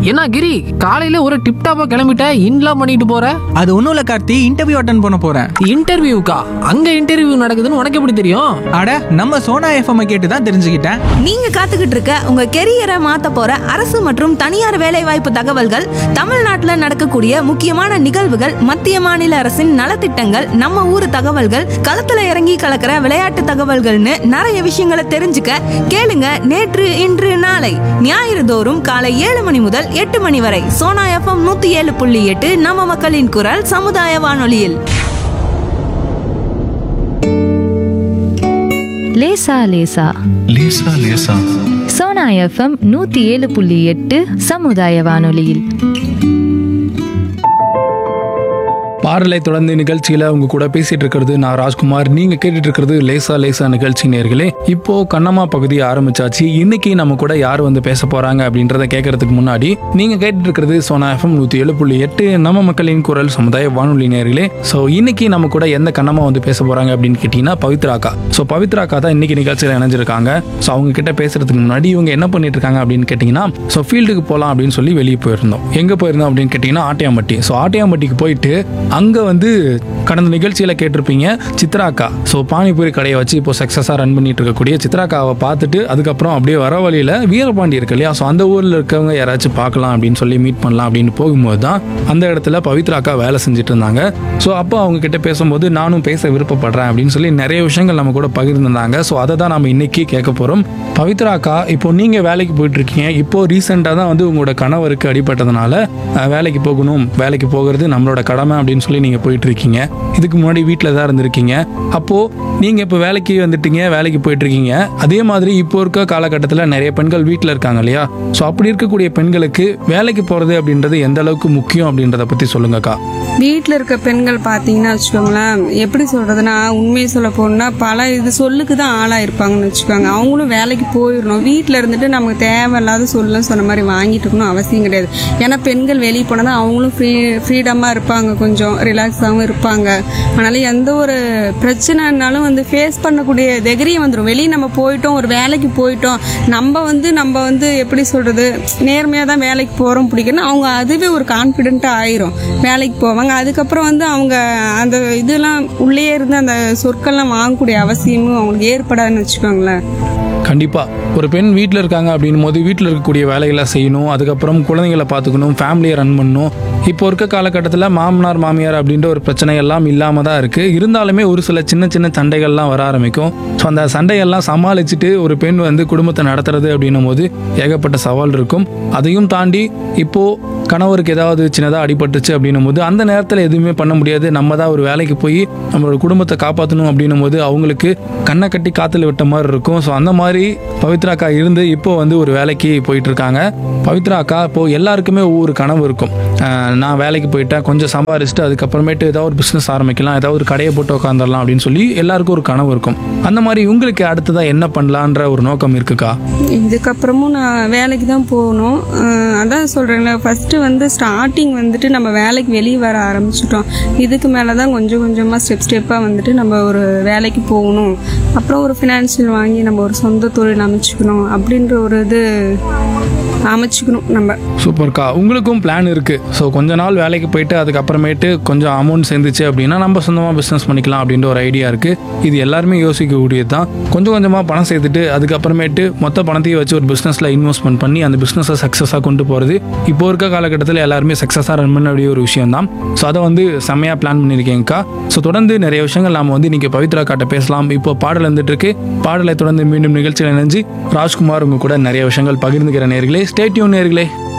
என்ன கிரி காலையில ஒரு டிப் டாப்பா கிளம்பிட்ட இன்லாம் பண்ணிட்டு போற அது ஒன்றும் இல்லை கார்த்தி இன்டர்வியூ அட்டன் பண்ண போகிறேன் இன்டர்வியூக்கா அங்க இன்டர்வியூ நடக்குதுன்னு உனக்கு எப்படி தெரியும் அட நம்ம சோனா எஃப்எம் கேட்டு தான் தெரிஞ்சுக்கிட்டேன் நீங்க காத்துக்கிட்டு இருக்க உங்க கெரியரை மாத்த போற அரசு மற்றும் தனியார் வேலைவாய்ப்பு தகவல்கள் தமிழ்நாட்டுல நடக்கக்கூடிய முக்கியமான நிகழ்வுகள் மத்திய மாநில அரசின் நலத்திட்டங்கள் நம்ம ஊர் தகவல்கள் களத்துல இறங்கி கலக்கிற விளையாட்டு தகவல்கள்னு நிறைய விஷயங்களை தெரிஞ்சுக்க கேளுங்க நேற்று இன்று நாளை ஞாயிறு தோறும் காலை ஏழு மணி முதல் எட்டு மணி வரை சோனா எஃப்எம் நூத்தி ஏழு புள்ளி எட்டு நம்ம மக்களின் குரல் சமுதாய வானொலியில் லேசா லேசா லேசா லேசா சோனா எஃப்எம் நூத்தி ஏழு புள்ளி எட்டு சமுதாய வானொலியில் பாடலை தொடர்ந்து நிகழ்ச்சியில உங்க கூட பேசிட்டு இருக்கிறது நான் ராஜ்குமார் நீங்க கேட்டுட்டு இருக்கிறது லேசா லேசா நிகழ்ச்சி நேர்களே இப்போ கண்ணம்மா பகுதி ஆரம்பிச்சாச்சு இன்னைக்கு நம்ம கூட யார் வந்து பேச போறாங்க அப்படின்றத கேட்கறதுக்கு முன்னாடி நீங்க கேட்டுட்டு இருக்கிறது சோனா எஃப்எம் நூத்தி ஏழு புள்ளி எட்டு நம்ம மக்களின் குரல் சமுதாய வானொலி நேர்களே ஸோ இன்னைக்கு நம்ம கூட எந்த கண்ணம்மா வந்து பேச போறாங்க அப்படின்னு கேட்டீங்கன்னா பவித்ராக்கா ஸோ பவித்ராக்கா தான் இன்னைக்கு நிகழ்ச்சியில் இணைஞ்சிருக்காங்க ஸோ அவங்க கிட்ட பேசுறதுக்கு முன்னாடி இவங்க என்ன பண்ணிட்டு இருக்காங்க அப்படின்னு கேட்டீங்கன்னா ஸோ ஃபீல்டுக்கு போகலாம் அப்படின்னு சொல்லி வெளியே போயிருந்தோம் எங்க போயிருந்தோம் அப்படின்னு கேட்டீங்கன்னா ஆட்டியாம்பட்டி ஸோ ஆட்டியாம்பட்டிக்கு போயிட்டு அங்க வந்து கடந்த நிகழ்ச்சியில கேட்டிருப்பீங்க சித்ராக்கா ஸோ பானிபூரி கடையை வச்சு இப்போ சக்ஸஸாக ரன் பண்ணிட்டு இருக்கக்கூடிய சித்ராக்காவை பார்த்துட்டு அதுக்கப்புறம் அப்படியே வர வழியில வீரபாண்டி இருக்கு இல்லையா ஸோ அந்த ஊர்ல இருக்கவங்க யாராச்சும் பார்க்கலாம் அப்படின்னு சொல்லி மீட் பண்ணலாம் அப்படின்னு போகும்போது தான் அந்த இடத்துல பவித்ராக்கா வேலை செஞ்சுட்டு இருந்தாங்க ஸோ அப்போ அவங்க கிட்ட பேசும்போது நானும் பேச விருப்பப்படுறேன் அப்படின்னு சொல்லி நிறைய விஷயங்கள் நம்ம கூட பகிர்ந்திருந்தாங்க ஸோ அதை தான் நம்ம இன்னைக்கு கேட்க போறோம் பவித்ராக்கா இப்போ நீங்க வேலைக்கு போயிட்டு இருக்கீங்க இப்போ ரீசெண்டாக தான் வந்து உங்களோட கணவருக்கு அடிபட்டதுனால அஹ், வேலைக்கு போகணும் வேலைக்கு போகிறது நம்மளோட கடமை அப்படின்னு சொல்லி நீங்க போயிட்டு இருக்கீங்க இதுக்கு முன்னாடி வீட்டில் தான் இருந்திருக்கீங்க அப்போ நீங்க இப்போ வேலைக்கு வந்துட்டீங்க வேலைக்கு போயிட்டு இருக்கீங்க அதே மாதிரி இப்போ இருக்க காலகட்டத்தில் நிறைய பெண்கள் வீட்டில் இருக்காங்க இல்லையா ஸோ அப்படி இருக்கக்கூடிய பெண்களுக்கு வேலைக்கு போறது அப்படின்றது எந்த அளவுக்கு முக்கியம் அப்படின்றத பத்தி சொல்லுங்கக்கா வீட்டில் இருக்க பெண்கள் பார்த்தீங்கன்னா வச்சுக்கோங்களேன் எப்படி சொல்றதுன்னா உண்மையை சொல்ல போனா பல இது சொல்லுக்கு தான் ஆளாக இருப்பாங்கன்னு வச்சுக்கோங்க அவங்களும் வேலைக்கு போயிடணும் வீட்டில் இருந்துட்டு நமக்கு தேவையில்லாத சொல்லுன்னு சொன்ன மாதிரி வாங்கிட்டு இருக்கணும் அவசியம் கிடையாது ஏன்னா பெண்கள் வெளியே போனால் தான் அவங்களும் ஃப்ரீ ஃப்ரீடமாக இருப்பாங்க கொஞ்சம் ரிலாக்ஸாகவும் இருப்பாங்க அதனால எந்த ஒரு பிரச்சனைனாலும் வந்து ஃபேஸ் பண்ணக்கூடிய தைரியம் வந்துடும் வெளியே நம்ம போயிட்டோம் ஒரு வேலைக்கு போயிட்டோம் நம்ம வந்து நம்ம வந்து எப்படி சொல்றது நேர்மையாக தான் வேலைக்கு போகிறோம் பிடிக்கணும் அவங்க அதுவே ஒரு கான்ஃபிடென்ட்டாக ஆயிரும் வேலைக்கு போவாங்க அதுக்கப்புறம் வந்து அவங்க அந்த இதெல்லாம் உள்ளே இருந்து அந்த சொற்கள்லாம் வாங்கக்கூடிய அவசியமும் அவங்களுக்கு ஏற்படாதுன்னு வச்சுக்கோங்களேன் கண்டிப்பா ஒரு பெண் வீட்டில் இருக்காங்க அப்படின்னும் போது வீட்டில் இருக்கக்கூடிய வேலைகளை செய்யணும் அதுக்கப்புறம் குழந்தைங்களை பார்த்துக்கணும் ஃபேமிலியை ரன் பண்ணணும் இப்போ இருக்க காலகட்டத்தில் மாமனார் மாமியார் அப்படின்ற ஒரு பிரச்சனை எல்லாம் இல்லாமல் தான் இருக்கு இருந்தாலுமே ஒரு சில சின்ன சின்ன சண்டைகள்லாம் வர ஆரம்பிக்கும் ஸோ அந்த சண்டையெல்லாம் சமாளிச்சுட்டு ஒரு பெண் வந்து குடும்பத்தை நடத்துறது அப்படின்னும் போது ஏகப்பட்ட சவால் இருக்கும் அதையும் தாண்டி இப்போ கணவருக்கு ஏதாவது சின்னதாக அடிபட்டுச்சு அப்படின்னும் போது அந்த நேரத்தில் எதுவுமே பண்ண முடியாது நம்ம தான் ஒரு வேலைக்கு போய் நம்மளோட குடும்பத்தை காப்பாற்றணும் அப்படின்னும் போது அவங்களுக்கு கண்ணை கட்டி காத்துல விட்ட மாதிரி இருக்கும் ஸோ அந்த மாதிரி பவித்ரா அக்கா இருந்து இப்போ வந்து ஒரு வேலைக்கு போயிட்டு இருக்காங்க பவித்ரா அக்கா இப்போ எல்லாருக்குமே ஒவ்வொரு கனவு இருக்கும் அஹ் நான் வேலைக்கு போயிட்டேன் கொஞ்சம் சம்பாரிச்சுட்டு அதுக்கப்புறமேட்டு ஏதாவது ஒரு பிஸ்னஸ் ஆரம்பிக்கலாம் ஏதாவது ஒரு கடையை போட்டு உட்காந்துடலாம் அப்படின்னு சொல்லி எல்லாருக்கும் ஒரு கனவு இருக்கும் அந்த மாதிரி உங்களுக்கு அடுத்ததாக என்ன பண்ணலான்ற ஒரு நோக்கம் இருக்குக்கா இதுக்கப்புறமும் நான் வேலைக்கு தான் போகணும் அஹ் அதான் சொல்கிறேன்ல ஃபஸ்ட்டு வந்து ஸ்டார்டிங் வந்துட்டு நம்ம வேலைக்கு வெளியே வர ஆரம்பிச்சிட்டோம் இதுக்கு மேலே தான் கொஞ்சம் கொஞ்சமாக ஸ்டெப் ஸ்டெப்பாக வந்துட்டு நம்ம ஒரு வேலைக்கு போகணும் அப்புறம் ஒரு ஃபினான்ஷியல் வாங்கி நம்ம ஒரு சொந்த தொழில் அமைச்சுக்கணும் அப்படின்ற ஒரு இது அமைச்சுக்கணும் நம்ம சூப்பர்க்கா உங்களுக்கும் பிளான் இருக்கு ஸோ கொஞ்ச நாள் வேலைக்கு போயிட்டு அதுக்கப்புறமேட்டு கொஞ்சம் அமௌண்ட் சேர்ந்துச்சு அப்படின்னா நம்ம சொந்தமாக பிஸ்னஸ் பண்ணிக்கலாம் அப்படின்ற ஒரு ஐடியா இருக்கு இது எல்லாருமே யோசிக்கக்கூடியது தான் கொஞ்சம் கொஞ்சமாக பணம் சேர்த்துட்டு அதுக்கப்புறமேட்டு மொத்த பணத்தையும் வச்சு ஒரு பிஸ்னஸில் இன்வெஸ்ட்மெண்ட் பண்ணி அந்த பிஸ்னஸை சக்ஸஸாக கொண்டு போகிறது இப்போ இருக்க காலகட்டத்தில் எல்லாருமே சக்ஸஸாக ரன் பண்ண வேண்டிய ஒரு விஷயம் தான் ஸோ அதை வந்து செம்மையாக பிளான் பண்ணியிருக்கேங்க்கா ஸோ தொடர்ந்து நிறைய விஷயங்கள் நாம வந்து இன்னைக்கு பவித்ரா காட்ட பேசலாம் இப்போ பாடல் வந்துட்டு இருக்கு பாடலை தொடர்ந்து மீண்டும் நிகழ்ச்சியில் இணைஞ்சு ராஜ்குமார் உங்க கூட நிறைய விஷயங்கள் பகிர்ந்துக்கிற நேர்களே ஸ்டேட்யூன் நேர்களே